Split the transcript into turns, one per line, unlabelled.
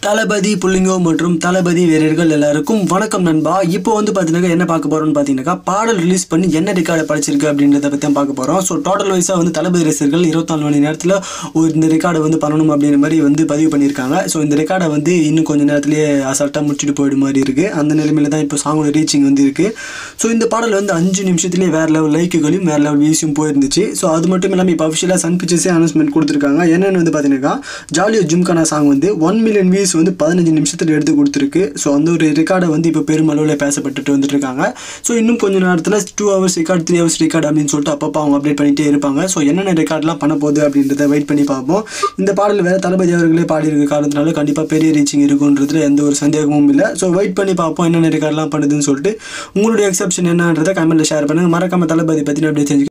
தளபதி புள்ளிங்கோ மற்றும் தளபதி வீரர்கள் எல்லாருக்கும் வணக்கம் நண்பா இப்போ வந்து பார்த்தீங்கன்னா என்ன பார்க்க போறோம்னு பார்த்தீங்கன்னா பாடல் ரிலீஸ் பண்ணி என்ன ரெக்கார்டை படிச்சிருக்கு அப்படின்றத பற்றி தான் பார்க்க போகிறோம் ஸோ டோட்டல் வைஸாக வந்து தளபதி ரசிகர்கள் இருபத்தாலு மணி நேரத்தில் ஒரு இந்த ரெக்கார்டை வந்து பண்ணணும் அப்படின்ற மாதிரி வந்து பதிவு பண்ணியிருக்காங்க ஸோ இந்த ரெக்கார்டை வந்து இன்னும் கொஞ்சம் நேரத்திலேயே அசால்ட்டாக முடிச்சுட்டு போயிடும் மாதிரி இருக்குது அந்த நிலைமையில தான் இப்போ சாங்கோட ரீச்சிங் வந்து இருக்குது ஸோ இந்த பாடல் வந்து அஞ்சு நிமிஷத்துலேயே வேறு லெவல் லைக்குகளையும் வேறு லெவல் வியூஸும் போயிருந்துச்சு ஸோ அது மட்டும் இல்லாமல் இப்போ அஃபிஷியலாக சன் பிக்சர்ஸே அனௌன்ஸ்மெண்ட் கொடுத்துருக்காங்க என்னென்னு வந்து பார்த்தீங்கன்னா ஜாலியோ ஜிம்கானா சாங் வந்து ஒன் மில்லியன் வியூஸ் வந்து பதினஞ்சு நிமிஷத்தில் எடுத்து கொடுத்துருக்கு ஸோ அந்த ஒரு ரெக்கார்டை வந்து இப்போ பெருமளவில் பேசப்பட்டுட்டு வந்துட்டு இருக்காங்க ஸோ இன்னும் கொஞ்சம் நேரத்தில் two hours record three hours record அப்படின்னு சொல்லிட்டு அப்பப்போ அவங்க அப்டேட் பண்ணிகிட்டே இருப்பாங்க ஸோ என்னென்ன ரெக்கார்ட்லாம் பண்ண போகுது அப்படின்றத வெயிட் பண்ணி பார்ப்போம் இந்த பாடல் வேறு தளபதி அவர்களே பாடியிருக்க காரணத்தினால கண்டிப்பாக பெரிய ரீச்சிங் இருக்குன்றதுல எந்த ஒரு சந்தேகமும் இல்லை ஸோ வெயிட் பண்ணி பார்ப்போம் என்னென்ன ரெக்கார்ட்லாம் பண்ணுதுன்னு சொல்லிட்டு உங்களுடைய எக்ஸப்ஷன் என்னன்றதை கமெண்ட்டில் ஷேர் பண்ணுங்கள் மறக்காம தளபதி பற்றின அப்படியே தெரிஞ்சுக்க